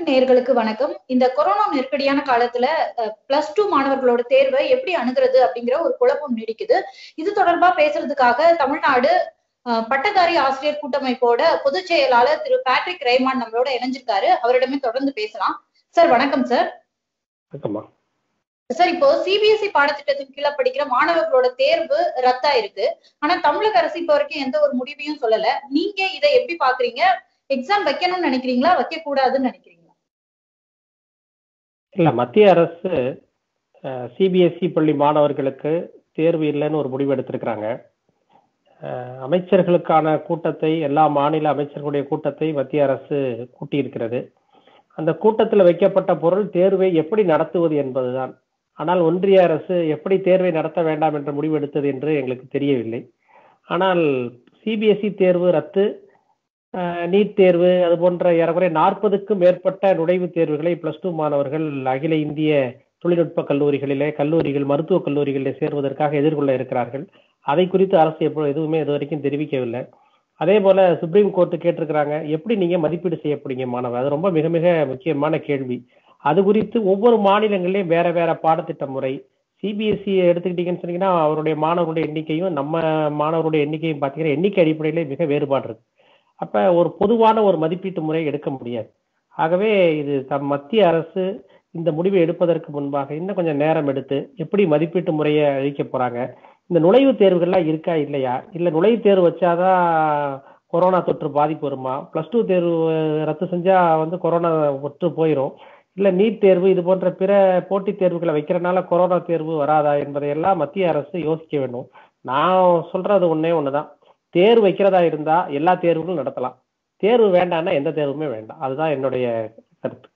நேயர்களுக்கு வணக்கம் இந்த கொரோனா நெருக்கடியான காலத்துல பிளஸ் டூ மாணவர்களோட தேர்வை எப்படி அணுகிறது அப்படிங்கிற ஒரு குழப்பம் நீடிக்குது இது தொடர்பா பேசுறதுக்காக தமிழ்நாடு அஹ், பட்டதாரி ஆசிரியர் கூட்டமைப்போட பொதுச் செயலாளர் திரு பேட்ரிக் ரேமான் நம்மளோட இணைஞ்சிருக்காரு அவரிடமே தொடர்ந்து பேசலாம் சார் வணக்கம் சார் வணக்கம்மா சார் இப்போ சிபிஎஸ்இ பாடத்திட்டத்தின் கீழே படிக்கிற மாணவர்களோட தேர்வு ரத்தா இருக்கு ஆனா தமிழக அரசு இப்போ வரைக்கும் எந்த ஒரு முடிவையும் சொல்லல நீங்க இதை எப்படி பாக்குறீங்க எக்ஸாம் வைக்கணும்னு நினைக்கிறீங்களா வைக்க கூடாதுன்னு நினைக்கிறீங்களா இல்லை மத்திய அரசு சிபிஎஸ்இ பள்ளி மாணவர்களுக்கு தேர்வு இல்லைன்னு ஒரு முடிவு எடுத்திருக்கிறாங்க அஹ், அமைச்சர்களுக்கான கூட்டத்தை எல்லா மாநில அமைச்சர்களுடைய கூட்டத்தை மத்திய அரசு கூட்டியிருக்கிறது அந்த கூட்டத்தில் வைக்கப்பட்ட பொருள் தேர்வை எப்படி நடத்துவது என்பதுதான் ஆனால் ஒன்றிய அரசு எப்படி தேர்வை நடத்த வேண்டாம் என்ற முடிவு எடுத்தது என்று எங்களுக்கு தெரியவில்லை ஆனால் சிபிஎஸ்இ தேர்வு ரத்து நீட் தேர்வு அது போன்ற ஏறக்குறைய நாற்பதுக்கும் மேற்பட்ட நுழைவுத் தேர்வுகளை பிளஸ் டூ மாணவர்கள் அகில இந்திய தொழில்நுட்ப கல்லூரிகளிலே கல்லூரிகள் மருத்துவக் கல்லூரிகளிலே சேர்வதற்காக எதிர்கொள்ள இருக்கிறார்கள் அதை குறித்து அரசு எப்போ எதுவுமே இது வரைக்கும் தெரிவிக்கவில்லை அதே போல சுப்ரீம் கோர்ட்டு கேட்டிருக்கிறாங்க எப்படி நீங்க மதிப்பீடு செய்ய போறீங்க மாணவர் அது ரொம்ப மிக மிக முக்கியமான கேள்வி அது குறித்து ஒவ்வொரு மாநிலங்களிலும் வேற வேற பாடத்திட்ட முறை சிபிஎஸ்சி எடுத்துக்கிட்டீங்கன்னு சொன்னீங்கன்னா அவருடைய மாணவர்களுடைய எண்ணிக்கையும் நம்ம மாணவருடைய எண்ணிக்கையும் பார்த்தீங்கன்னா எண்ணிக்கை அடிப்படையிலே மிக வேறுபாடு இருக்கு அப்ப ஒரு பொதுவான ஒரு மதிப்பீட்டு முறை எடுக்க முடியாது ஆகவே இது தம் மத்திய அரசு இந்த முடிவை எடுப்பதற்கு முன்பாக இன்னும் கொஞ்சம் நேரம் எடுத்து எப்படி மதிப்பீட்டு முறையை அளிக்க போறாங்க இந்த நுழைவுத் தேர்வுகள்லாம் இருக்கா இல்லையா இல்ல நுழைவுத் தேர்வு வச்சாதான் கொரோனா தொற்று பாதிப்பு வருமா பிளஸ் டூ தேர்வு ரத்து செஞ்சா வந்து கொரோனா தொற்று போயிடும் இல்ல நீட் தேர்வு இது போன்ற பிற போட்டித் தேர்வுகளை வைக்கிறனால கொரோனா தேர்வு வராதா என்பதையெல்லாம் மத்திய அரசு யோசிக்க வேண்டும் நான் சொல்றது ஒண்ணே ஒண்ணுதான் தேர்வு வைக்கிறதா இருந்தா எல்லா தேர்வுகளும் நடத்தலாம் தேர்வு வேண்டாம்னா எந்த தேர்வுமே வேண்டாம் அதுதான் என்னுடைய கருத்து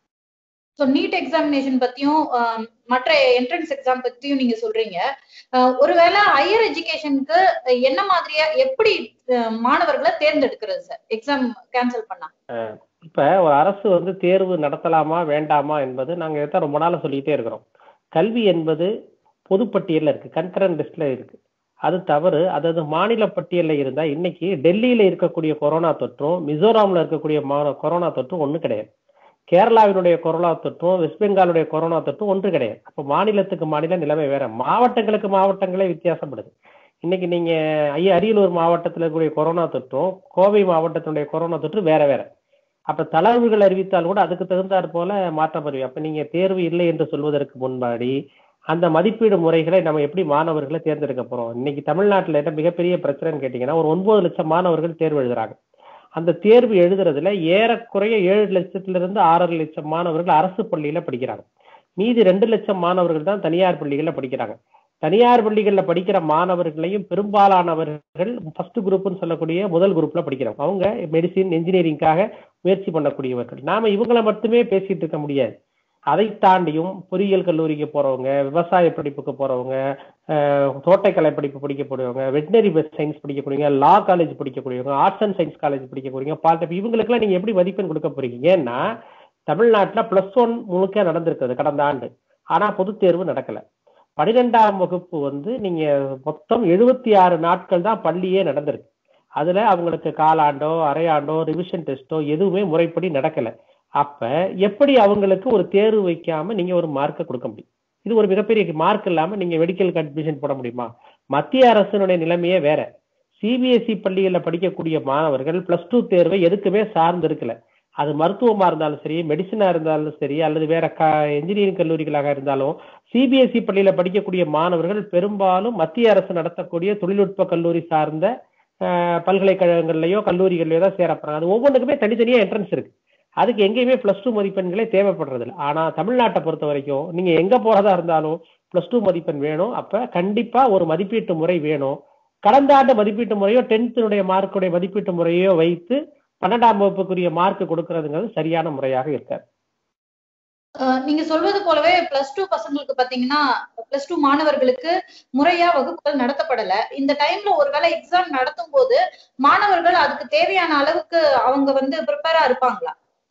ஸோ நீட் எக்ஸாமினேஷன் பத்தியும் ஆஹ், மற்ற என்ட்ரன்ஸ் எக்ஸாம் பத்தியும் நீங்க சொல்றீங்க ஆஹ், ஒருவேளை ஹையர் எஜுகேஷனுக்கு என்ன மாதிரியா எப்படி ஆஹ், மாணவர்களை தேர்ந்தெடுக்கிறது சார் எக்ஸாம் கேன்சல் பண்ணா இப்ப ஒரு அரசு வந்து தேர்வு நடத்தலாமா வேண்டாமா என்பது நாங்க இதைத்தான் ரொம்ப நாளா சொல்லிக்கிட்டே இருக்கிறோம் கல்வி என்பது பொதுப்பட்டியல்ல இருக்கு கன்கரண்ட் லிஸ்ட்ல இருக்கு அது தவறு அதாவது மாநில பட்டியல்ல இருந்தா இன்னைக்கு டெல்லியில இருக்கக்கூடிய கொரோனா தொற்றும் மிசோராம்ல இருக்கக்கூடிய மா- கொரோனா தொற்றும் ஒண்ணு கிடையாது கேரளாவினுடைய கொரோனா தொற்றும் வெஸ்ட் பெங்காலுடைய கொரோனா தொற்றும் ஒன்று கிடையாது அப்ப மாநிலத்துக்கு மாநில நிலைமை வேற மாவட்டங்களுக்கு மாவட்டங்களே வித்தியாசப்படுது இன்னைக்கு நீங்க ஐயா அரியலூர் மாவட்டத்தில் இருக்கக்கூடிய கொரோனா தொற்றும் கோவை மாவட்டத்தினுடைய கொரோனா தொற்று வேற வேற அப்ப தளர்வுகள் அறிவித்தால் கூட அதுக்கு தகுந்தாற் போல மாற்றம் வருவி அப்ப நீங்க தேர்வு இல்லை என்று சொல்வதற்கு முன்பாடி அந்த மதிப்பீடு முறைகளை நம்ம எப்படி மாணவர்களை தேர்ந்தெடுக்க போறோம் இன்னைக்கு தமிழ்நாட்டுல என்ன மிகப்பெரிய பிரச்சனைன்னு கேட்டீங்கன்னா ஒரு ஒன்பது லட்சம் மாணவர்கள் தேர்வு எழுதுறாங்க அந்த தேர்வு எழுதுறதுல ஏறக்குறைய ஏழு லட்சத்துல இருந்து ஆறரை லட்சம் மாணவர்கள் அரசு பள்ளியில படிக்கிறாங்க மீதி ரெண்டு லட்சம் மாணவர்கள் தான் தனியார் பள்ளிகள்ல படிக்கிறாங்க தனியார் பள்ளிகள்ல படிக்கிற மாணவர்களையும் பெரும்பாலானவர்கள் ஃபர்ஸ்ட் குரூப்னு சொல்லக்கூடிய முதல் குரூப்ல படிக்கிறாங்க அவங்க மெடிசின் இன்ஜினியரிங்காக முயற்சி பண்ணக்கூடியவர்கள் நாம இவங்கள மட்டுமே பேசிட்டு இருக்க முடியாது அதை தாண்டியும் பொறியியல் கல்லூரிக்கு போறவங்க விவசாய படிப்புக்கு போறவங்க அஹ், தோட்டக்கலை படிப்பு படிக்கக்கூடியவங்க வெட்டினரி சயின்ஸ் படிக்கக்கூடியவங்க லா காலேஜ் படிக்கக்கூடியவங்க ஆர்ட்ஸ் அண்ட் சயின்ஸ் காலேஜ் படிக்கக்கூடியவங்க பாலிடெக் இவங்களுக்குலாம் நீங்க எப்படி மதிப்பெண் கொடுக்க போறீங்க ஏன்னா தமிழ்நாட்டுல பிளஸ் ஒன் முழுக்க நடந்திருக்கிறது கடந்த ஆண்டு ஆனா பொதுத் தேர்வு நடக்கல பனிரெண்டாம் வகுப்பு வந்து நீங்க மொத்தம் எழுபத்தி ஆறு நாட்கள் தான் பள்ளியே நடந்திருக்கு அதுல அவங்களுக்கு காலாண்டோ அரையாண்டோ ரிவிஷன் டெஸ்டோ எதுவுமே முறைப்படி நடக்கல அப்ப எப்படி அவங்களுக்கு ஒரு தேர்வு வைக்காம நீங்க ஒரு மார்க்கை கொடுக்க முடியும் இது ஒரு மிகப்பெரிய மார்க் இல்லாம நீங்க மெடிக்கல் அட்மிஷன் போட முடியுமா மத்திய அரசினுடைய நிலைமையே வேற சிபிஎஸ்இ பள்ளிகளில் படிக்கக்கூடிய மாணவர்கள் பிளஸ் டூ தேர்வை எதுக்குமே சார்ந்து இருக்கல அது மருத்துவமா இருந்தாலும் சரி மெடிசனா இருந்தாலும் சரி அல்லது வேற க இன்ஜினியரிங் கல்லூரிகளாக இருந்தாலும் சிபிஎஸ்இ பள்ளியில படிக்கக்கூடிய மாணவர்கள் பெரும்பாலும் மத்திய அரசு நடத்தக்கூடிய தொழில்நுட்ப கல்லூரி சார்ந்த அஹ், பல்கலைக்கழகங்கள்லயோ கல்லூரிகள்லயோ தான் சேரப்படுறாங்க அது ஒவ்வொன்றுக்குமே தனித்தனியா என்ட்ரன்ஸ் இருக்கு அதுக்கு எங்கேயுமே பிளஸ் டூ மதிப்பெண்களே தேவைப்படுறது இல்லை ஆனா தமிழ்நாட்டை பொறுத்த வரைக்கும் நீங்க எங்க போறதா இருந்தாலும் பிளஸ் டூ மதிப்பெண் வேணும் அப்ப கண்டிப்பா ஒரு மதிப்பீட்டு முறை வேணும் கடந்த ஆண்டு மதிப்பீட்டு முறையோ டென்த்தினுடைய மார்க்குடைய மதிப்பீட்டு முறையோ வைத்து பன்னெண்டாம் வகுப்புக்குரிய மார்க் கொடுக்கறதுங்கிறது சரியான முறையாக இருக்காது ஆஹ், நீங்க சொல்வது போலவே பிளஸ் டூ பசங்களுக்கு பாத்தீங்கன்னா பிளஸ் டூ மாணவர்களுக்கு முறையா வகுப்புகள் நடத்தப்படல இந்த டைம்ல ஒருவேளை எக்ஸாம் நடத்தும் போது மாணவர்கள் அதுக்கு தேவையான அளவுக்கு அவங்க வந்து ப்ரிப்பேரா இருப்பாங்களா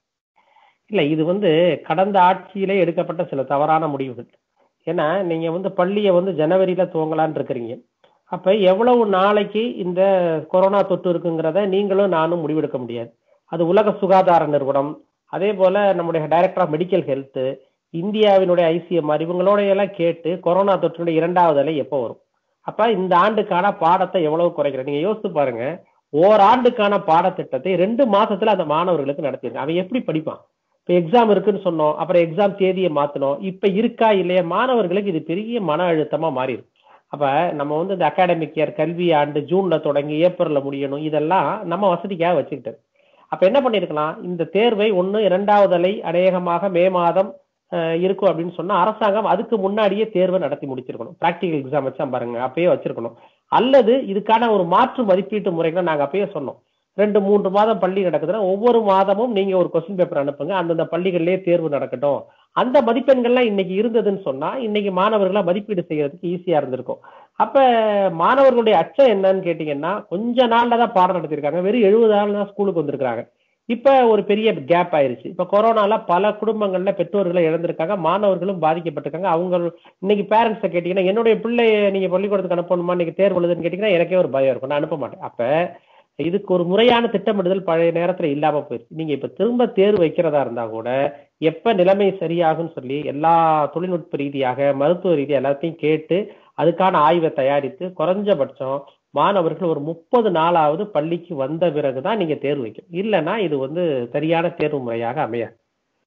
இல்ல இது வந்து கடந்த ஆட்சியிலே எடுக்கப்பட்ட சில தவறான முடிவுகள் ஏன்னா நீங்க வந்து பள்ளியை வந்து ஜனவரியில துவங்கலான்னு இருக்கிறீங்க அப்ப எவ்வளவு நாளைக்கு இந்த கொரோனா தொற்று இருக்குங்கிறத நீங்களும் நானும் முடிவெடுக்க முடியாது அது உலக சுகாதார நிறுவனம் அதே போல நம்முடைய டைரக்டர் ஆஃப் மெடிக்கல் ஹெல்த் இந்தியாவினுடைய ஐசிஎம்ஆர் இவங்களோட எல்லாம் கேட்டு கொரோனா தொற்றினுடைய இரண்டாவது அலை எப்போ வரும் அப்ப இந்த ஆண்டுக்கான பாடத்தை எவ்வளவு குறைக்கிற நீங்க யோசித்து பாருங்க ஓராண்டுக்கான பாடத்திட்டத்தை ரெண்டு மாசத்துல அந்த மாணவர்களுக்கு நடத்திருங்க அவன் எப்படி படிப்பான் இப்ப எக்ஸாம் இருக்குன்னு சொன்னோம் அப்புறம் எக்ஸாம் தேதியை மாத்தணும் இப்ப இருக்கா இல்லையா மாணவர்களுக்கு இது பெரிய மன அழுத்தமா மாறிடும் அப்ப நம்ம வந்து இந்த அகாடமிக் இயர் கல்வி ஆண்டு ஜூன்ல தொடங்கி ஏப்ரல்ல முடியணும் இதெல்லாம் நம்ம வசதிக்காக வச்சுக்கிட்டது அப்ப என்ன பண்ணிருக்கலாம் இந்த தேர்வை ஒண்ணு இரண்டாவது அலை அநேகமாக மே மாதம் அஹ், இருக்கும் அப்படின்னு சொன்னா அரசாங்கம் அதுக்கு முன்னாடியே தேர்வை நடத்தி முடிச்சிருக்கணும் பிராக்டிகல் எக்ஸாம் வச்சா பாருங்க அப்பயே வச்சிருக்கணும் அல்லது இதுக்கான ஒரு மாற்று மதிப்பீட்டு முறைகளை நாங்க அப்பயே சொன்னோம் ரெண்டு மூன்று மாதம் பள்ளி நடக்குதுன்னா ஒவ்வொரு மாதமும் நீங்க ஒரு கொஸ்டின் பேப்பர் அனுப்புங்க அந்தந்த பள்ளிகளிலே தேர்வு நடக்கட்டும் அந்த மதிப்பெண்கள்லாம் இன்னைக்கு இருந்ததுன்னு சொன்னா இன்னைக்கு மாணவர்களா மதிப்பீடு செய்யறதுக்கு ஈஸியா இருந்திருக்கும் அப்ப மாணவர்களுடைய அச்சம் என்னன்னு கேட்டீங்கன்னா கொஞ்ச நாள்ல தான் பாடம் நடத்திருக்காங்க வெறும் எழுபது நாள் தான் ஸ்கூலுக்கு வந்திருக்காங்க இப்ப ஒரு பெரிய கேப் ஆயிருச்சு இப்ப கொரோனால பல குடும்பங்கள்ல பெற்றோர்களை இழந்திருக்காங்க மாணவர்களும் பாதிக்கப்பட்டிருக்காங்க அவங்க இன்னைக்கு பேரண்ட்ஸை கேட்டீங்கன்னா என்னுடைய பிள்ளைய நீங்க பள்ளிக்கூடத்துக்கு அனுப்பணுமா இன்னைக்கு தேர்வு எழுதுன்னு கேட்டீங்கன்னா எனக்கே ஒரு பயம் இருக்கும் நான் அனுப்ப மாட்டேன் அப்ப இதுக்கு ஒரு முறையான திட்டமிடுதல் பழைய நேரத்துல இல்லாம போயிருச்சு நீங்க இப்ப திரும்ப தேர்வு வைக்கிறதா இருந்தா கூட எப்ப நிலைமை சரியாகும்னு சொல்லி எல்லா தொழில்நுட்ப ரீதியாக மருத்துவ ரீதியாக எல்லாத்தையும் கேட்டு அதுக்கான ஆய்வை தயாரித்து குறைஞ்சபட்சம் மாணவர்கள் ஒரு முப்பது நாளாவது பள்ளிக்கு வந்த பிறகுதான் நீங்க தேர்வு வைக்கணும் இல்லைன்னா இது வந்து சரியான தேர்வு முறையாக அமையாது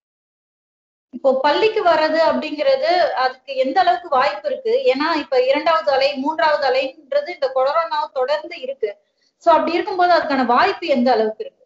இப்போ பள்ளிக்கு வர்றது அப்படிங்கிறது அதுக்கு எந்த அளவுக்கு வாய்ப்பு இருக்கு ஏன்னா இப்ப இரண்டாவது அலை மூன்றாவது அலைன்றது இந்த கொரோனா தொடர்ந்து இருக்கு சோ அப்படி இருக்கும்போது அதுக்கான வாய்ப்பு எந்த அளவுக்கு இருக்கு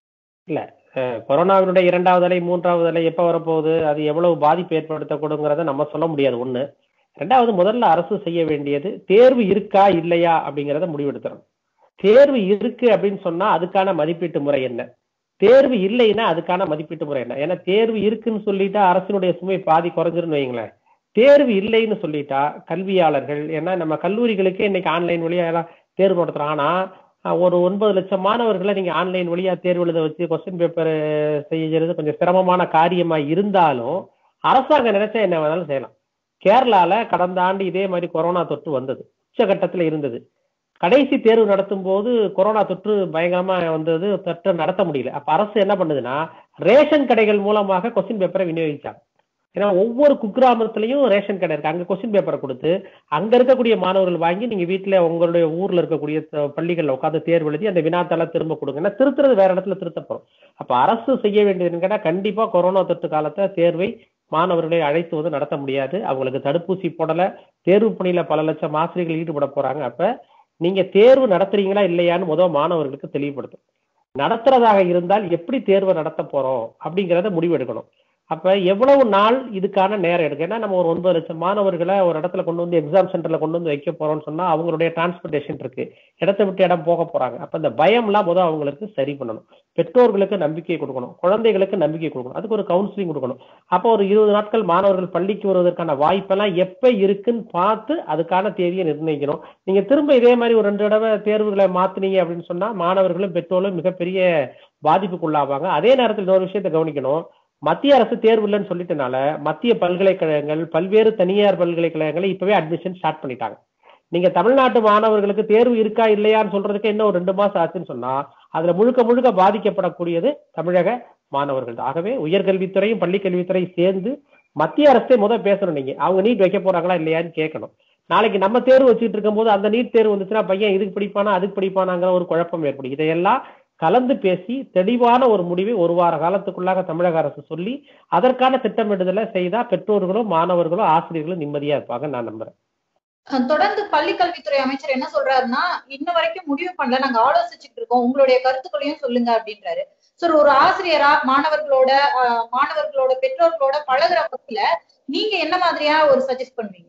அஹ் கொரோனாவினுடைய இரண்டாவது அலை மூன்றாவது அலை எப்ப வரப்போகுது அது எவ்வளவு பாதிப்பு ஏற்படுத்தக்கூடுங்கிறத நம்ம சொல்ல முடியாது ஒண்ணு ரெண்டாவது முதல்ல அரசு செய்ய வேண்டியது தேர்வு இருக்கா இல்லையா அப்படிங்கிறத முடிவெடுத்துறோம் தேர்வு இருக்கு அப்படின்னு சொன்னா அதுக்கான மதிப்பீட்டு முறை என்ன தேர்வு இல்லைன்னா அதுக்கான மதிப்பீட்டு முறை என்ன ஏன்னா தேர்வு இருக்குன்னு சொல்லிட்டா அரசினுடைய சுமை பாதி குறைஞ்சிருன்னு வைங்களேன் தேர்வு இல்லைன்னு சொல்லிட்டா கல்வியாளர்கள் ஏன்னா நம்ம கல்லூரிகளுக்கே இன்னைக்கு ஆன்லைன் வழியா எல்லாம் தேர்வு நடத்துறோம் ஆனா அஹ், ஒரு ஒன்பது லட்சம் மாணவர்களை நீங்க ஆன்லைன் வழியா தேர்வு எழுத வச்சு கொஸ்டின் பேப்பர் செய்யறது கொஞ்சம் சிரமமான காரியமா இருந்தாலும் அரசாங்கம் நினைச்சா என்ன வேணாலும் செய்யலாம் கேரளால கடந்த ஆண்டு இதே மாதிரி கொரோனா தொற்று வந்தது உச்சகட்டத்துல இருந்தது கடைசி தேர்வு நடத்தும் போது கொரோனா தொற்று பயங்கரமா வந்தது தொற்று நடத்த முடியல அப்ப அரசு என்ன பண்ணுதுன்னா ரேஷன் கடைகள் மூலமாக கொஸ்டின் பேப்பரை விநியோகிச்சாங்க ஏன்னா ஒவ்வொரு குக்கிராமத்திலையும் ரேஷன் கடை இருக்கு அங்க கொஸ்டின் பேப்பரை கொடுத்து அங்க இருக்கக்கூடிய மாணவர்கள் வாங்கி நீங்க வீட்டுல உங்களுடைய ஊர்ல இருக்கக்கூடிய த- பள்ளிகள்ல உட்காந்து தேர்வு எழுதி அந்த வினாத்தாள திரும்ப கொடுங்க ஏன்னா திருத்துறது வேற இடத்துல திருத்த போறோம் அப்ப அரசு செய்ய வேண்டியதுன்னு கேட்டா கண்டிப்பா கொரோனா தொற்று காலத்தை தேர்வை மாணவர்களை அழைத்து வந்து நடத்த முடியாது அவங்களுக்கு தடுப்பூசி போடல தேர்வு பணியில பல லட்சம் ஆசிரியர்கள் ஈடுபட போறாங்க அப்ப நீங்க தேர்வு நடத்துறீங்களா இல்லையான்னு முதல் மாணவர்களுக்கு தெளிவுபடுத்தும் நடத்துறதாக இருந்தால் எப்படி தேர்வை நடத்த போறோம் அப்படிங்கறத முடிவெடுக்கணும் அப்ப எவ்வளவு நாள் இதுக்கான நேரம் எடுக்கும் ஏன்னா நம்ம ஒரு ஒன்பது லட்சம் மாணவர்களை ஒரு இடத்துல கொண்டு வந்து எக்ஸாம் சென்டர்ல கொண்டு வந்து வைக்க போறோம்னு சொன்னா அவங்களுடைய டிரான்ஸ்போர்டேஷன் இருக்கு இடத்தை விட்டு இடம் போக போறாங்க அப்ப இந்த பயம்லாம் முதல் அவங்களுக்கு சரி பண்ணணும் பெற்றோர்களுக்கு நம்பிக்கை கொடுக்கணும் குழந்தைகளுக்கு நம்பிக்கை கொடுக்கணும் அதுக்கு ஒரு கவுன்சிலிங் கொடுக்கணும் அப்போ ஒரு இருபது நாட்கள் மாணவர்கள் பள்ளிக்கு வருவதற்கான வாய்ப்பெல்லாம் எப்ப இருக்குன்னு பார்த்து அதுக்கான தேதியை நிர்ணயிக்கணும் நீங்க திரும்ப இதே மாதிரி ஒரு ரெண்டு தடவை தேர்வுகளை மாத்துனீங்க அப்படின்னு சொன்னா மாணவர்களும் பெற்றோர்களும் மிகப்பெரிய பாதிப்புக்குள்ளாவாங்க அதே நேரத்தில் இன்னொரு விஷயத்தை கவனிக்கணும் மத்திய அரசு தேர்வு இல்லைன்னு சொல்லிட்டனால மத்திய பல்கலைக்கழகங்கள் பல்வேறு தனியார் பல்கலைக்கழகங்களை இப்பவே அட்மிஷன் ஸ்டார்ட் பண்ணிட்டாங்க நீங்க தமிழ்நாட்டு மாணவர்களுக்கு தேர்வு இருக்கா இல்லையான்னு சொல்றதுக்கு இன்னும் ஒரு ரெண்டு மாசம் ஆச்சுன்னு சொன்னா அதுல முழுக்க முழுக்க பாதிக்கப்படக்கூடியது தமிழக மாணவர்கள் தான். ஆகவே உயர்கல்வித்துறையும் பள்ளி கல்வித்துறையும் சேர்ந்து மத்திய அரசே முதல் பேசணும் நீங்க அவங்க நீட் வைக்க போறாங்களா இல்லையான்னு கேட்கணும் நாளைக்கு நம்ம தேர்வு வச்சுட்டு இருக்கும்போது அந்த நீட் தேர்வு வந்துச்சுன்னா பையன் இதுக்கு படிப்பானா அதுக்கு படிப்பானாங்கிற ஒரு குழப்பம் ஏற்படும் இதையெல்லாம் கலந்து பேசி தெளிவான ஒரு முடிவை ஒரு வார காலத்துக்குள்ளாக தமிழக அரசு சொல்லி அதற்கான திட்டமிடுதலை செய்தா பெற்றோர்களும் மாணவர்களும் ஆசிரியர்களும் நிம்மதியா இருப்பாங்க நான் நம்புறேன் அஹ் தொடர்ந்து பள்ளி கல்வித்துறை அமைச்சர் என்ன சொல்றாருன்னா இன்ன வரைக்கும் முடிவு பண்ணல நாங்க ஆலோசிச்சுட்டு இருக்கோம் உங்களுடைய கருத்துக்களையும் சொல்லுங்க அப்படின்றாரு சோ ஒரு ஆசிரியரா மாணவர்களோட அஹ், மாணவர்களோட பெற்றோர்களோட பழகுற வகையில நீங்க என்ன மாதிரியா ஒரு சஜஸ்ட் பண்ணுவீங்க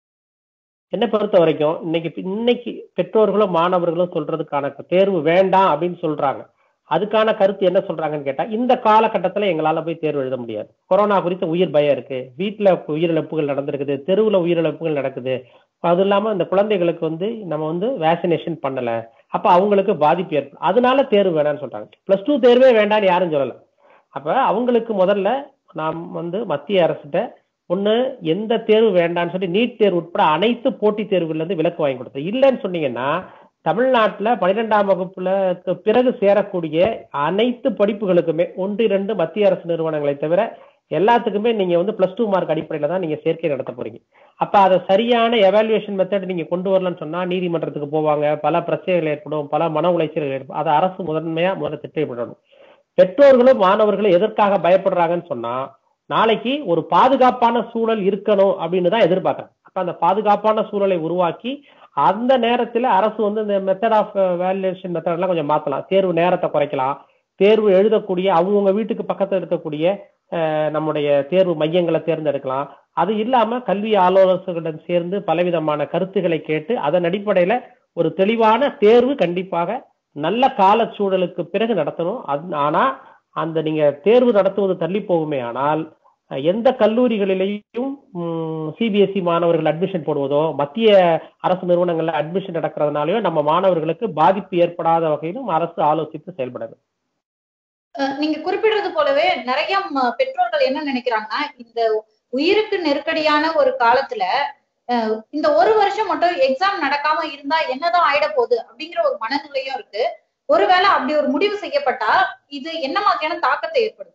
என்னை பொறுத்த வரைக்கும் இன்னைக்கு இன்னைக்கு பெற்றோர்களும் மாணவர்களும் சொல்றதுக்கான தேர்வு வேண்டாம் அப்படின்னு சொல்றாங்க அதுக்கான கருத்து என்ன சொல்றாங்கன்னு கேட்டா இந்த காலகட்டத்துல எங்களால போய் தேர்வு எழுத முடியாது கொரோனா குறித்த உயிர் பயம் இருக்கு வீட்டுல உயிரிழப்புகள் நடந்திருக்குது தெருவுல உயிரிழப்புகள் நடக்குது அது இல்லாம இந்த குழந்தைகளுக்கு வந்து நம்ம வந்து வேக்சினேஷன் பண்ணல அப்ப அவங்களுக்கு பாதிப்பு ஏற்படும் அதனால தேர்வு வேணாம்னு சொல்றாங்க பிளஸ் டூ தேர்வே வேண்டாம்னு யாரும் சொல்லல அப்ப அவங்களுக்கு முதல்ல நாம் வந்து மத்திய அரசிட்ட ஒண்ணு எந்த தேர்வு வேண்டாம்னு சொல்லி நீட் தேர்வு உட்பட அனைத்து போட்டித் தேர்வுகள்ல இருந்து விலக்கு வாங்கி கொடுத்தோம் இல்லைன்னு சொன்னீங்கன்னா தமிழ்நாட்டுல பன்னிரெண்டாம் வகுப்புல பிறகு சேரக்கூடிய அனைத்து படிப்புகளுக்குமே ஒன்று இரண்டு மத்திய அரசு நிறுவனங்களை தவிர எல்லாத்துக்குமே நீங்க வந்து பிளஸ் டூ மார்க் அடிப்படையில தான் நீங்க சேர்க்கை நடத்த போறீங்க அப்ப அதை சரியான எவாலுவேஷன் மெத்தட் நீங்க கொண்டு வரலன்னு சொன்னா நீதிமன்றத்துக்கு போவாங்க பல பிரச்சனைகள் ஏற்படும் பல மன உளைச்சல்கள் ஏற்படும் அதை அரசு முதன்மையா முதல்ல திட்டமிடணும் பெற்றோர்களும் மாணவர்களும் எதற்காக பயப்படுறாங்கன்னு சொன்னா நாளைக்கு ஒரு பாதுகாப்பான சூழல் இருக்கணும் அப்படின்னு தான் எதிர்பார்க்கறேன் அப்ப அந்த பாதுகாப்பான சூழலை உருவாக்கி அந்த நேரத்துல அரசு வந்து இந்த மெத்தட் ஆஃப் வேல்யூஷன் மெத்தட் எல்லாம் கொஞ்சம் மாத்தலாம் தேர்வு நேரத்தை குறைக்கலாம் தேர்வு எழுதக்கூடிய அவங்கவுங்க வீட்டுக்கு பக்கத்துல இருக்கக்கூடிய அஹ், நம்முடைய தேர்வு மையங்களை தேர்ந்தெடுக்கலாம் அது இல்லாம கல்வி ஆலோசகரிடம் சேர்ந்து பலவிதமான கருத்துக்களை கேட்டு அதன் அடிப்படையில ஒரு தெளிவான தேர்வு கண்டிப்பாக நல்ல கால சூழலுக்கு பிறகு நடத்தணும் அது ஆனா அந்த நீங்க தேர்வு நடத்துவது தள்ளி போகுமே ஆனால் அஹ், எந்த கல்லூரிகளிலேயும் சிபிஎஸ்இ மாணவர்கள் அட்மிஷன் போடுவதோ மத்திய அரசு நிறுவனங்கள்ல அட்மிஷன் நடக்கிறதுனாலயோ நம்ம மாணவர்களுக்கு பாதிப்பு ஏற்படாத வகையிலும் அரசு ஆலோசித்து செயல்படுது அஹ் நீங்க குறிப்பிடுறது போலவே நிறைய ம- பெற்றோர்கள் என்ன நினைக்கிறாங்கன்னா இந்த உயிருக்கு நெருக்கடியான ஒரு காலத்துல அஹ் இந்த ஒரு வருஷம் மட்டும் எக்ஸாம் நடக்காம இருந்தா என்னதான் ஆயிட போகுது அப்படிங்கிற ஒரு மனநிலையும் இருக்கு ஒருவேளை அப்படி ஒரு முடிவு செய்யப்பட்டா இது என்ன மாதிரியான தாக்கத்தை ஏற்படுத்தும்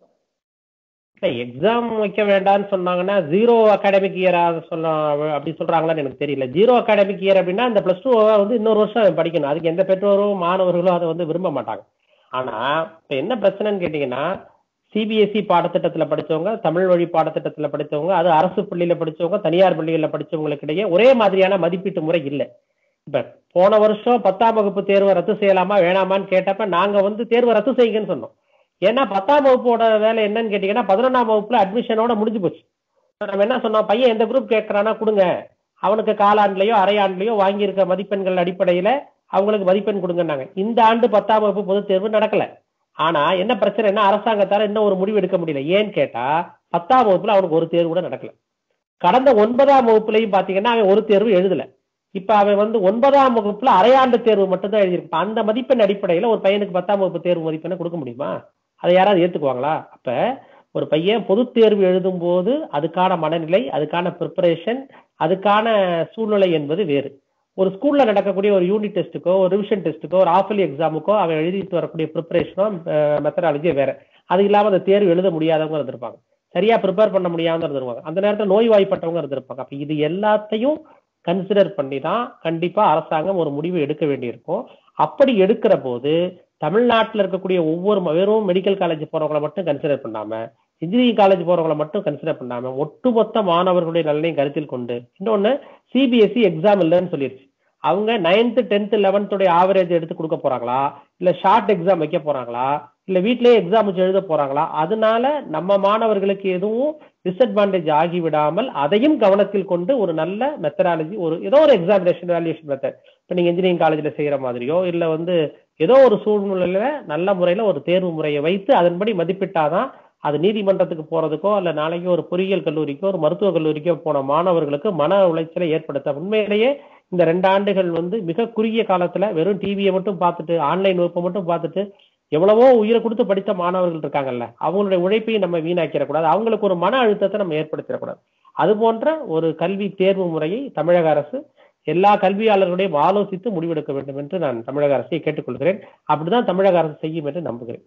எக்ஸாம் வைக்க வேண்டாம்னு சொன்னாங்கன்னா ஜீரோ அகாடமிக் இயரா சொல்ல அப்படி சொல்றாங்களான்னு எனக்கு தெரியல ஜீரோ அகாடமிக் இயர் அப்படின்னா இந்த பிளஸ் டூ வந்து இன்னொரு வருஷம் படிக்கணும் அதுக்கு எந்த பெற்றோரும் மாணவர்களும் அதை வந்து விரும்ப மாட்டாங்க ஆனா இப்ப என்ன பிரச்சனைன்னு கேட்டீங்கன்னா சிபிஎஸ்இ பாடத்திட்டத்துல படிச்சவங்க தமிழ் வழி பாடத்திட்டத்துல படிச்சவங்க அது அரசு பள்ளியில படிச்சவங்க தனியார் பள்ளிகளில் படிச்சவங்களுக்கு இடையே ஒரே மாதிரியான மதிப்பீட்டு முறை இல்லை இப்ப போன வருஷம் பத்தாம் வகுப்பு தேர்வை ரத்து செய்யலாமா வேணாமான்னு கேட்டப்ப நாங்க வந்து தேர்வை ரத்து செய்யுங்கன்னு சொன்னோம் ஏன்னா பத்தாம் வகுப்போட வேலை என்னன்னு கேட்டீங்கன்னா பதினொன்றாம் வகுப்புல அட்மிஷனோட முடிஞ்சு போச்சு இப்ப நம்ம என்ன சொன்னோம் பையன் எந்த குரூப் கேட்கறானா கொடுங்க அவனுக்கு காலாண்டுலயோ அரையாண்டுலயோ வாங்கியிருக்க மதிப்பெண்கள் அடிப்படையில அவங்களுக்கு மதிப்பெண் கொடுங்கன்னாங்க இந்த ஆண்டு பத்தாம் வகுப்பு பொதுத் தேர்வு நடக்கல ஆனா என்ன பிரச்சனைன்னா அரசாங்கத்தால இன்னும் ஒரு முடிவு எடுக்க முடியல ஏன்னு கேட்டா பத்தாம் வகுப்புல அவனுக்கு ஒரு தேர்வு கூட நடக்கல கடந்த ஒன்பதாம் வகுப்புலயும் பாத்தீங்கன்னா அவன் ஒரு தேர்வு எழுதல இப்ப அவன் வந்து ஒன்பதாம் வகுப்புல அரையாண்டு தேர்வு மட்டும் தான் எழுதியிருப்பான் அந்த மதிப்பெண் அடிப்படையில ஒரு பையனுக்கு பத்தாம் வகுப்பு தேர்வு மதிப்பெண்ணை கொடுக்க முடியுமா அதை யாராவது ஏத்துக்குவாங்களா அப்ப ஒரு பையன் பொதுத் தேர்வு எழுதும் போது அதுக்கான மனநிலை அதுக்கான ப்ரிப்பரேஷன் அதுக்கான சூழ்நிலை என்பது வேறு ஒரு ஸ்கூல்ல நடக்கக்கூடிய ஒரு யூனிட் டெஸ்ட்டுக்கோ ஒரு ரிவிஷன் டெஸ்ட்டுக்கோ ஒரு ஆஃபலி எக்ஸாமுக்கோ அவன் எழுதிட்டு வரக்கூடிய ப்ரிப்பரேஷனோ மெத்தடாலஜியோ வேற அது இல்லாம அந்த தேர்வு எழுத முடியாதவங்க இருந்திருப்பாங்க சரியா ப்ரிப்பேர் பண்ண முடியாம இருந்திருப்பாங்க அந்த நேரத்தில் நோய்வாய்ப்பட்டவங்க இருந்திருப்பாங்க அப்ப இது எல்லாத்தையும் கன்சிடர் பண்ணி தான் கண்டிப்பா அரசாங்கம் ஒரு முடிவு எடுக்க வேண்டியிருக்கும் அப்படி எடுக்கிற போது தமிழ்நாட்டில் இருக்கக்கூடிய ஒவ்வொரு ம- வெறும் மெடிக்கல் காலேஜ் போறவங்கள மட்டும் கன்சிடர் பண்ணாம இன்ஜினியரிங் காலேஜ் போறவங்கள மட்டும் கன்சிடர் பண்ணாம ஒட்டுமொத்த மாணவர்களுடைய நலனையும் கருத்தில் கொண்டு இன்னொன்னு சிபிஎஸ்இ எக்ஸாம் இல்லைன்னு சொல்லிருச்சு அவங்க நைன்த் டென்த் லெவன்த்துடைய ஆவரேஜ் எடுத்து கொடுக்க போறாங்களா இல்ல ஷார்ட் எக்ஸாம் வைக்க போறாங்களா இல்ல வீட்லயே எக்ஸாம் வச்சு எழுத போறாங்களா அதனால நம்ம மாணவர்களுக்கு எதுவும் டிஸ்அட்வான்டேஜ் ஆகி விடாமல் அதையும் கவனத்தில் கொண்டு ஒரு நல்ல மெத்தடாலஜி ஒரு ஏதோ ஒரு எக்ஸாமினேஷன் வேல்யூஷன் மெத்தட் இப்ப நீங்க இன்ஜினியரிங் காலேஜ்ல செய்யற மாதிரியோ இல்ல வந்து ஏதோ ஒரு சூழ்நிலையில நல்ல முறையில ஒரு தேர்வு முறையை வைத்து அதன்படி மதிப்பிட்டாதான் அது நீதிமன்றத்துக்கு போறதுக்கோ அல்ல நாளைக்கு ஒரு பொறியியல் கல்லூரிக்கோ ஒரு மருத்துவக் கல்லூரிக்கோ போன மாணவர்களுக்கு மன உளைச்சலை ஏற்படுத்த உண்மையிலேயே இந்த ரெண்டு ஆண்டுகள் வந்து மிக குறுகிய காலத்துல வெறும் டிவியை மட்டும் பார்த்துட்டு ஆன்லைன் வகுப்பை மட்டும் பார்த்துட்டு எவ்வளவோ உயிரை கொடுத்து படித்த மாணவர்கள் இருக்காங்கல்ல அவங்களுடைய உழைப்பையும் நம்ம வீணாக்கிடக்கூடாது அவங்களுக்கு ஒரு மன அழுத்தத்தை நம்ம ஏற்படுத்திடக்கூடாது அது போன்ற ஒரு கல்வி தேர்வு முறையை தமிழக அரசு எல்லா கல்வியாளர்களையும் ஆலோசித்து முடிவெடுக்க வேண்டும் என்று நான் தமிழக அரசை கேட்டுக்கொள்கிறேன் அப்படிதான் தமிழக அரசு செய்யும் என்று நம்புகிறேன்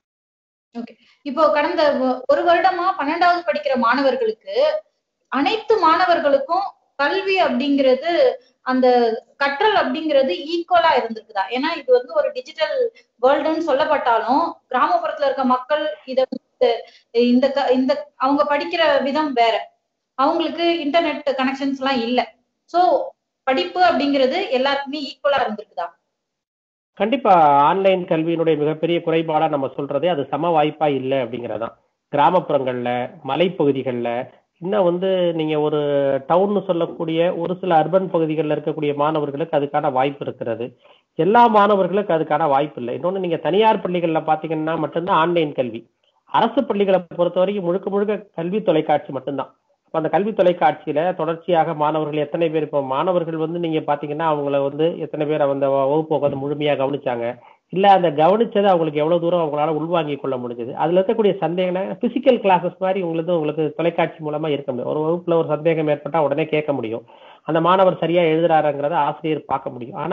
இப்போ கடந்த ஒ- ஒரு வருடமா பன்னெண்டாவது படிக்கிற மாணவர்களுக்கு அனைத்து மாணவர்களுக்கும் கல்வி அப்படிங்கிறது அந்த கற்றல் அப்படிங்கிறது ஈக்குவலா இருந்திருக்குதா ஏன்னா இது வந்து ஒரு டிஜிட்டல் வேர்ல்டுன்னு சொல்லப்பட்டாலும் கிராமப்புறத்துல இருக்க மக்கள் இத வந்து இந்த க- இந்த அவங்க படிக்கிற விதம் வேற அவங்களுக்கு இன்டர்நெட் கனெக்ஷன்ஸ் எல்லாம் இல்ல சோ படிப்பு அப்படிங்கிறது எல்லாருக்குமே ஈக்குவலா இருந்திருக்குதா கண்டிப்பா ஆன்லைன் கல்வியினுடைய மிகப்பெரிய குறைபாடா நம்ம சொல்றதே அது சம வாய்ப்பா இல்லை அப்படிங்கறதுதான் கிராமப்புறங்கள்ல மலைப்பகுதிகள்ல இன்னும் வந்து நீங்க ஒரு டவுன் சொல்லக்கூடிய ஒரு சில அர்பன் பகுதிகளில் இருக்கக்கூடிய மாணவர்களுக்கு அதுக்கான வாய்ப்பு இருக்கிறது எல்லா மாணவர்களுக்கும் அதுக்கான வாய்ப்பு இல்லை இன்னொன்னு நீங்க தனியார் பள்ளிகள்ல பாத்தீங்கன்னா மட்டும்தான் ஆன்லைன் கல்வி அரசு பள்ளிகளை பொறுத்த வரைக்கும் முழுக்க முழுக்க கல்வி தொலைக்காட்சி மட்டும்தான் அப்ப அந்த கல்வி தொலைக்காட்சியில தொடர்ச்சியாக மாணவர்கள் எத்தனை பேர் இப்போ மாணவர்கள் வந்து நீங்க பாத்தீங்கன்னா அவங்கள வந்து எத்தனை பேர் அந்த வகுப்பை வந்து முழுமையா கவனிச்சாங்க இல்ல அந்த கவனிச்சதை அவங்களுக்கு எவ்வளவு தூரம் அவங்களால உள்வாங்கிக் கொள்ள முடிஞ்சது அதுல இருக்கக்கூடிய சந்தேகம் பிசிக்கல் கிளாஸஸ் மாதிரி உங்களுக்கு உங்களுக்கு தொலைக்காட்சி மூலமா இருக்க முடியும் ஒரு வகுப்புல ஒரு சந்தேகம் ஏற்பட்டா உடனே கேட்க முடியும் அந்த மாணவர் சரியா எழுதுறாருங்கிறத ஆசிரியர் பார்க்க முடியும் ஆனா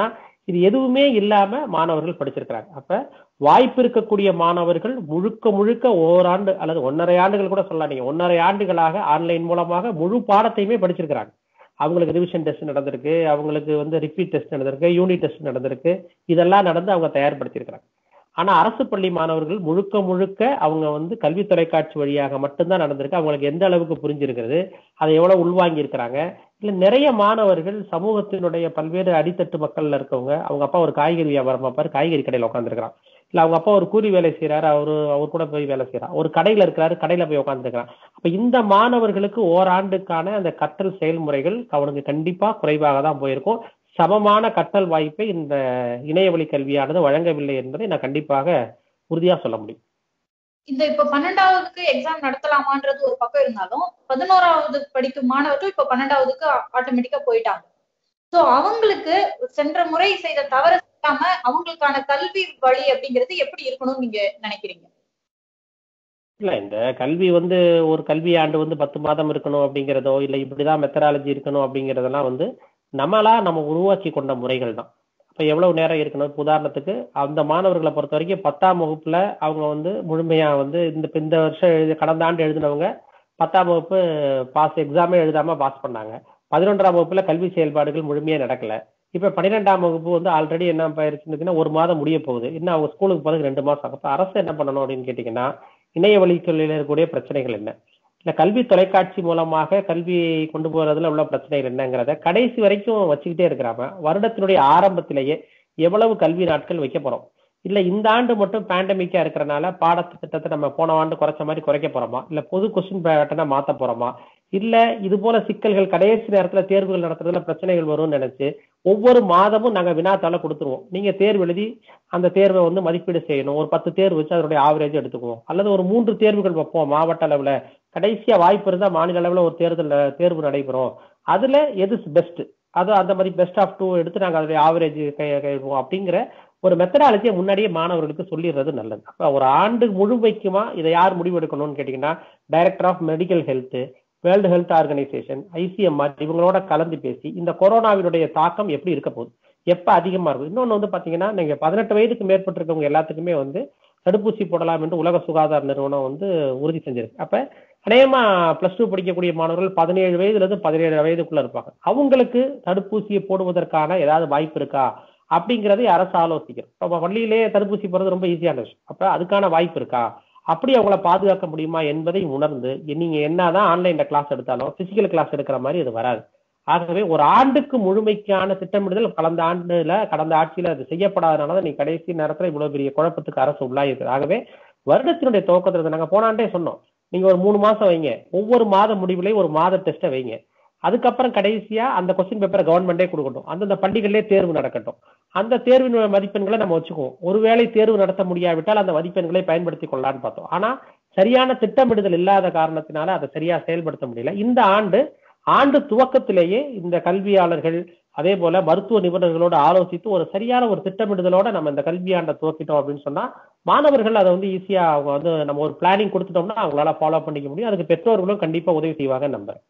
இது எதுவுமே இல்லாம மாணவர்கள் படிச்சிருக்கிறாங்க அப்ப வாய்ப்பு இருக்கக்கூடிய மாணவர்கள் முழுக்க முழுக்க ஓராண்டு அல்லது ஒன்றரை ஆண்டுகள் கூட சொல்லலாம் நீங்க ஒன்றரை ஆண்டுகளாக ஆன்லைன் மூலமாக முழு பாடத்தையுமே படிச்சிருக்கிறாங்க அவங்களுக்கு ரிவிஷன் டெஸ்ட் நடந்திருக்கு அவங்களுக்கு வந்து ரிப்பீட் டெஸ்ட் நடந்திருக்கு யூனிட் டெஸ்ட் நடந்திருக்கு இதெல்லாம் நடந்து அவங்க தயார்படுத்தியிருக்கிறாங்க ஆனா அரசு பள்ளி மாணவர்கள் முழுக்க முழுக்க அவங்க வந்து கல்வி தொலைக்காட்சி வழியாக மட்டும்தான் நடந்திருக்கு அவங்களுக்கு எந்த அளவுக்கு புரிஞ்சிருக்கிறது அதை எவ்வளவு உள்வாங்கி இருக்கிறாங்க இல்ல நிறைய மாணவர்கள் சமூகத்தினுடைய பல்வேறு அடித்தட்டு மக்கள்ல இருக்கவங்க அவங்க அப்பா ஒரு காய்கறி வியாபாரம் பார்ப்பாரு காய்கறி கடையில உட்காந்துருக்கிறான் இல்ல அவங்க அப்பா ஒரு கூலி வேலை செய்யறாரு அவரு அவர் கூட போய் வேலை செய்யறாரு ஒரு கடையில இருக்கிறாரு கடையில போய் உட்காந்துருக்கிறான் அப்ப இந்த மாணவர்களுக்கு ஓராண்டுக்கான அந்த கற்றல் செயல்முறைகள் அவனுக்கு கண்டிப்பா குறைவாக தான் போயிருக்கும் சமமான கற்றல் வாய்ப்பை இந்த இணையவழி கல்வியானது வழங்கவில்லை என்பதை நான் கண்டிப்பாக உறுதியா சொல்ல முடியும் இந்த இப்ப பன்னெண்டாவதுக்கு எக்ஸாம் நடத்தலாமான்றது ஒரு பக்கம் இருந்தாலும் பதினோராவது படிக்கும் மாணவர்கள் இப்ப பன்னெண்டாவதுக்கு ஆட்டோமேட்டிக்கா போயிட்டாங்க சோ அவங்களுக்கு சென்ற முறை செய்த தவறு செய்யாம அவங்களுக்கான கல்வி வழி அப்படிங்கிறது எப்படி இருக்கணும்னு நீங்க நினைக்கிறீங்க இல்ல இந்த கல்வி வந்து ஒரு கல்வி ஆண்டு வந்து பத்து மாதம் இருக்கணும் அப்படிங்கிறதோ இல்ல இப்படிதான் மெத்தடாலஜி இருக்கணும் அப்படிங்கறதெல்லாம் வந்து நம்மளா நம்ம உருவாக்கி கொண்ட முறைகள் தான் அப்ப எவ்வளவு நேரம் இருக்கணும் இப்ப உதாரணத்துக்கு அந்த மாணவர்களை பொறுத்த வரைக்கும் பத்தாம் வகுப்புல அவங்க வந்து முழுமையா வந்து இந்த இப்ப இந்த வருஷம் எழுதி கடந்த ஆண்டு எழுதினவங்க பத்தாம் வகுப்பு பாஸ் எக்ஸாமே எழுதாம பாஸ் பண்ணாங்க பதினொன்றாம் வகுப்புல கல்வி செயல்பாடுகள் முழுமையா நடக்கல இப்ப பன்னிரெண்டாம் வகுப்பு வந்து ஆல்ரெடி என்ன ஆயிருச்சுன்னா ஒரு மாதம் முடிய போகுது இன்னும் அவங்க ஸ்கூலுக்கு போறதுக்கு ரெண்டு மாசம் ஆகும் அப்ப அரசு என்ன பண்ணணும் அப்படின்னு கேட்டீங்கன்னா இணைய வழி கல்வியில் இருக்கக்கூடிய பிரச்சனைகள் என்ன இல்ல கல்வி தொலைக்காட்சி மூலமாக கல்வியை கொண்டு போறதுல உள்ள பிரச்சனைகள் என்னங்கிறத கடைசி வரைக்கும் வச்சுக்கிட்டே இருக்கிறாம வருடத்தினுடைய ஆரம்பத்திலேயே எவ்வளவு கல்வி நாட்கள் வைக்க போறோம் இல்ல இந்த ஆண்டு மட்டும் பேண்டமிக்கா இருக்கிறனால பாடத்திட்டத்தை நம்ம போன ஆண்டு குறைச்ச மாதிரி குறைக்க போறோமா இல்ல பொது கொஸ்டின் பேட்டர்னா மாத்த போறோமா இல்ல இது போல சிக்கல்கள் கடைசி நேரத்துல தேர்வுகள் நடத்துறதுல பிரச்சனைகள் வரும்னு நினைச்சு ஒவ்வொரு மாதமும் நாங்க வினாத்தாள கொடுத்துருவோம் நீங்க தேர்வு எழுதி அந்த தேர்வை வந்து மதிப்பீடு செய்யணும் ஒரு பத்து தேர்வு வச்சு அதனுடைய ஆவரேஜ் எடுத்துக்குவோம் அல்லது ஒரு மூன்று தேர்வுகள் வைப்போம் மாவட்ட அளவுல கடைசியா வாய்ப்பு இருந்தா மாநில அளவுல ஒரு தேர்தல் தேர்வு நடைபெறும் அதுல எது பெஸ்ட் அது அந்த மாதிரி பெஸ்ட் ஆஃப் டூ எடுத்து நாங்க அதோடைய ஆவரேஜ் கைவிடுவோம் அப்படிங்கிற ஒரு மெத்தடாலஜியை முன்னாடியே மாணவர்களுக்கு சொல்லிடுறது நல்லது அப்ப ஒரு ஆண்டு முழுமைக்குமா இதை யார் முடிவெடுக்கணும்னு கேட்டீங்கன்னா director of medical health world health organisation ICMR இவங்களோட கலந்து பேசி இந்த கொரோனாவினுடைய தாக்கம் எப்படி இருக்க போகுது எப்ப அதிகமா இருக்கும் இன்னொன்னு வந்து பாத்தீங்கன்னா நீங்க பதினெட்டு வயதுக்கு மேற்பட்டிருக்கவங்க எல்லாத்துக்குமே வந்து தடுப்பூசி போடலாம் என்று உலக சுகாதார நிறுவனம் வந்து உறுதி செஞ்சிருக்கு அப்ப அநேகமா பிளஸ் டூ படிக்கக்கூடிய மாணவர்கள் பதினேழு வயதுல இருந்து பதினேழு வயதுக்குள்ள இருப்பாங்க அவங்களுக்கு தடுப்பூசியை போடுவதற்கான ஏதாவது வாய்ப்பு இருக்கா அப்படிங்கறதை அரசு ஆலோசிக்கிறோம் இப்ப பள்ளியிலேயே தடுப்பூசி போடுறது ரொம்ப ஈஸியான விஷயம் அப்ப அதுக்கான வாய்ப்பு இருக்கா அப்படி அவங்கள பாதுகாக்க முடியுமா என்பதை உணர்ந்து நீங்க என்னதான் ஆன்லைன்ல கிளாஸ் எடுத்தாலும் பிசிக்கல் கிளாஸ் எடுக்கிற மாதிரி அது வராது ஆகவே ஒரு ஆண்டுக்கு முழுமைக்கான திட்டமிடுதல் கடந்த ஆண்டுல கடந்த ஆட்சியில அது செய்யப்படாதனால நீ கடைசி நேரத்துல இவ்வளவு பெரிய குழப்பத்துக்கு அரசு உள்ளாயிருக்கு ஆகவே வருடத்தினுடைய துவக்கத்துல நாங்க போன ஆண்டே சொன்னோம் நீங்க ஒரு மூணு மாசம் வைங்க ஒவ்வொரு மாத முடிவுலையும் ஒரு மாத டெஸ்ட்டை வைங்க அதுக்கப்புறம் கடைசியா அந்த கொஸ்டின் பேப்பரை கவர்மெண்டே கொடுக்கட்டும் அந்தந்த பள்ளிகளிலே தேர்வு நடக்கட்டும் அந்த தேர்வின் மதிப்பெண்களை நம்ம வச்சுக்குவோம் ஒருவேளை தேர்வு நடத்த முடியாவிட்டால் அந்த மதிப்பெண்களை பயன்படுத்திக் கொள்ளலாம்னு பார்த்தோம் ஆனா சரியான திட்டமிடுதல் இல்லாத காரணத்தினால அதை சரியா செயல்படுத்த முடியல இந்த ஆண்டு ஆண்டு துவக்கத்திலேயே இந்த கல்வியாளர்கள் அதே போல மருத்துவ நிபுணர்களோடு ஆலோசித்து ஒரு சரியான ஒரு திட்டமிடுதலோட நம்ம இந்த கல்வியாண்டை துவக்கிட்டோம் அப்படின்னு சொன்னா மாணவர்கள் அதை வந்து ஈஸியா அவங்க வந்து நம்ம ஒரு பிளானிங் கொடுத்துட்டோம்னா அவங்களால ஃபாலோ பண்ணிக்க முடியும் அதுக்கு பெற்றோர்களும் கண்டிப்பா உதவி செய்வாங்க நம்புறேன்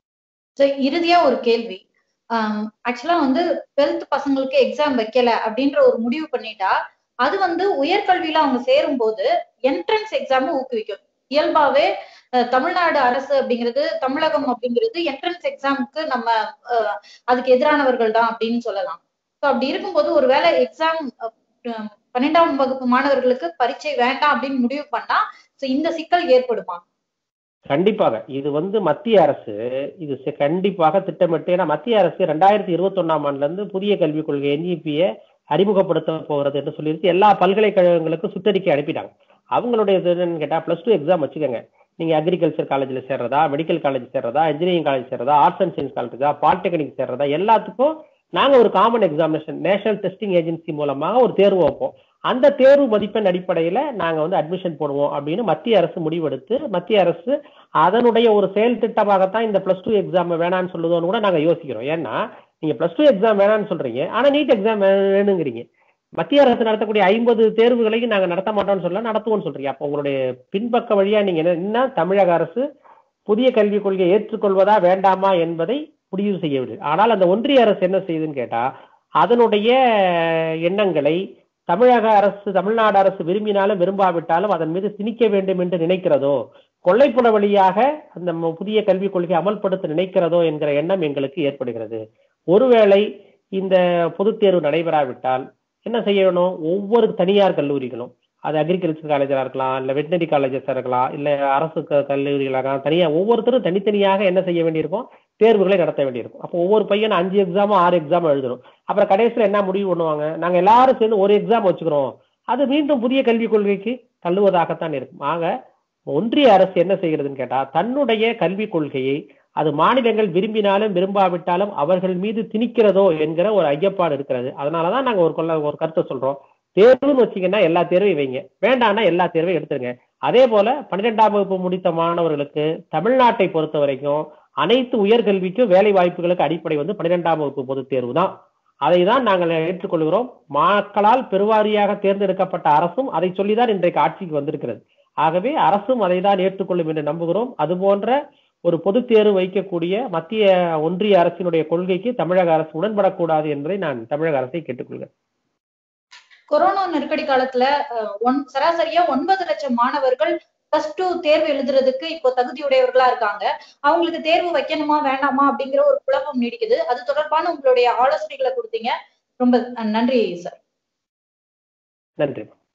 இறுதியா ஒரு கேள்வி ஆக்சுவலா வந்து டுவெல்த் பசங்களுக்கு எக்ஸாம் வைக்கல அப்படின்ற ஒரு முடிவு பண்ணிட்டா அது வந்து உயர்கல்வியில அவங்க சேரும் போது என்ட்ரன்ஸ் எக்ஸாம் ஊக்குவிக்கும் இயல்பாவே தமிழ்நாடு அரசு அப்படிங்கிறது தமிழகம் அப்படிங்கிறது என்ட்ரன்ஸ் எக்ஸாமுக்கு நம்ம அதுக்கு எதிரானவர்கள் தான் அப்படின்னு சொல்லலாம் ஸோ அப்படி இருக்கும்போது ஒருவேளை எக்ஸாம் பன்னெண்டாம் வகுப்பு மாணவர்களுக்கு பரீட்சை வேண்டாம் அப்படின்னு முடிவு பண்ணா இந்த சிக்கல் ஏற்படுமா கண்டிப்பாக இது வந்து மத்திய அரசு இது கண்டிப்பாக திட்டமிட்டு ஏன்னா மத்திய அரசு ரெண்டாயிரத்தி இருபத்தி ஒன்னாம் ஆண்டுல இருந்து புதிய கல்விக் கொள்கை என்இபியை அறிமுகப்படுத்த போகிறது என்று சொல்லியிருக்கு எல்லா பல்கலைக்கழகங்களுக்கும் சுற்றறிக்கை அனுப்பிட்டாங்க அவங்களுடைய என்னன்னு கேட்டா பிளஸ் டூ எக்ஸாம் வச்சுக்கோங்க நீங்க அக்ரிகல்ச்சர் காலேஜ்ல சேர்றதா மெடிக்கல் காலேஜ் சேர்றதா இன்ஜினியரிங் காலேஜ் சேர்றதா ஆர்ட்ஸ் அண்ட் சயின்ஸ் காலேஜா பாலிடெக்னிக் சேர்றதா எல்லாத்துக்கும் நாங்க ஒரு common examination national testing agency மூலமாக ஒரு தேர்வு வைப்போம் அந்த தேர்வு மதிப்பெண் அடிப்படையில நாங்க வந்து அட்மிஷன் போடுவோம் அப்படின்னு மத்திய அரசு முடிவெடுத்து மத்திய அரசு அதனுடைய ஒரு செயல் திட்டமாகத்தான் இந்த பிளஸ் டூ எக்ஸாம் வேணான்னு சொல்லுதோன்னு கூட நாங்க யோசிக்கிறோம் ஏன்னா நீங்க பிளஸ் டூ எக்ஸாம் வேணான்னு சொல்றீங்க ஆனா நீட் எக்ஸாம் வேணுங்கிறீங்க மத்திய அரசு நடத்தக்கூடிய ஐம்பது தேர்வுகளையும் நாங்க நடத்த மாட்டோம்னு சொல்ல நடத்துவோம்னு சொல்றீங்க அப்போ உங்களுடைய பின்பக்க வழியா நீங்க என்ன தமிழக அரசு புதிய கல்விக் கொள்கையை ஏற்றுக்கொள்வதா வேண்டாமா என்பதை முடிவு செய்யவில்லை ஆனால் அந்த ஒன்றிய அரசு என்ன செய்யுதுன்னு கேட்டா அதனுடைய எண்ணங்களை தமிழக அரசு தமிழ்நாடு அரசு விரும்பினாலும் விரும்பாவிட்டாலும் அதன் மீது திணிக்க வேண்டும் என்று நினைக்கிறதோ கொள்ளைப்புற வழியாக அந்த ம- புதிய கல்விக் கொள்கையை அமல்படுத்த நினைக்கிறதோ என்கிற எண்ணம் எங்களுக்கு ஏற்படுகிறது ஒருவேளை இந்த பொதுத் தேர்வு நடைபெறாவிட்டால் என்ன செய்யணும் ஒவ்வொரு தனியார் கல்லூரிகளும் அது அக்ரிகல்ச்சர் காலேஜா இருக்கலாம் இல்ல வெட்டினரி காலேஜஸா இருக்கலாம் இல்ல அரசு க- கல்லூரிகளாக இருக்கலாம் தனியா ஒவ்வொருத்தரும் தனித்தனியாக என்ன செய்ய வேண்டியிருக்கும் தேர்வுகளை நடத்த வேண்டியிருக்கும் அப்போ ஒவ்வொரு பையனும் அஞ்சு எக்ஸாமோ ஆறு எக்ஸாம் எழுதணும் அப்புறம் கடைசியில் என்ன முடிவு பண்ணுவாங்க நாங்க எல்லாரும் சேர்ந்து ஒரு எக்ஸாம் வச்சுக்கிறோம் அது மீண்டும் புதிய கல்விக் கொள்கைக்கு தள்ளுவதாகத்தான் இருக்கும் ஆக ஒன்றிய அரசு என்ன செய்கிறதுன்னு கேட்டா தன்னுடைய கல்விக் கொள்கையை அது மாநிலங்கள் விரும்பினாலும் விரும்பாவிட்டாலும் அவர்கள் மீது திணிக்கிறதோ என்கிற ஒரு ஐயப்பாடு இருக்கிறது அதனாலதான் நாங்க ஒரு கொள்ள ஒரு கருத்தை சொல்றோம் தேர்வுன்னு வச்சீங்கன்னா எல்லா தேர்வையும் வைங்க வேண்டாம்னா எல்லா தேர்வையும் எடுத்துருங்க அதே போல பன்னிரெண்டாம் வகுப்பு முடித்த மாணவர்களுக்கு தமிழ்நாட்டை பொறுத்த வரைக்கும் அனைத்து உயர்கல்விக்கும் வேலை வாய்ப்புகளுக்கு அடிப்படை வந்து பன்னிரெண்டாம் வகுப்பு பொதுத் தேர்வு தான் அதை தான் நாங்கள் ஏற்றுக்கொள்கிறோம் மக்களால் பெருவாரியாக தேர்ந்தெடுக்கப்பட்ட அரசும் அதை சொல்லிதான் இன்றைக்கு ஆட்சிக்கு வந்திருக்கிறது ஆகவே அரசும் அதை தான் ஏற்றுக்கொள்ளும் என்று நம்புகிறோம் அது போன்ற ஒரு பொதுத் தேர்வு வைக்கக்கூடிய மத்திய ஒன்றிய அரசினுடைய கொள்கைக்கு தமிழக அரசு உடன்படக்கூடாது என்பதை நான் தமிழக அரசை கேட்டுக்கொள்கிறேன் கொரோனா நெருக்கடி காலத்துல அஹ், ஒன் சராசரியா ஒன்பது லட்சம் மாணவர்கள் பிளஸ் டூ தேர்வு எழுதுறதுக்கு இப்போ தகுதியுடையவர்களா இருக்காங்க அவங்களுக்கு தேர்வு வைக்கணுமா வேண்டாமா அப்படிங்கிற ஒரு குழப்பம் நீடிக்குது அது தொடர்பான உங்களுடைய ஆலோசனைகளை கொடுத்தீங்க ரொம்ப அஹ், நன்றி சார் நன்றி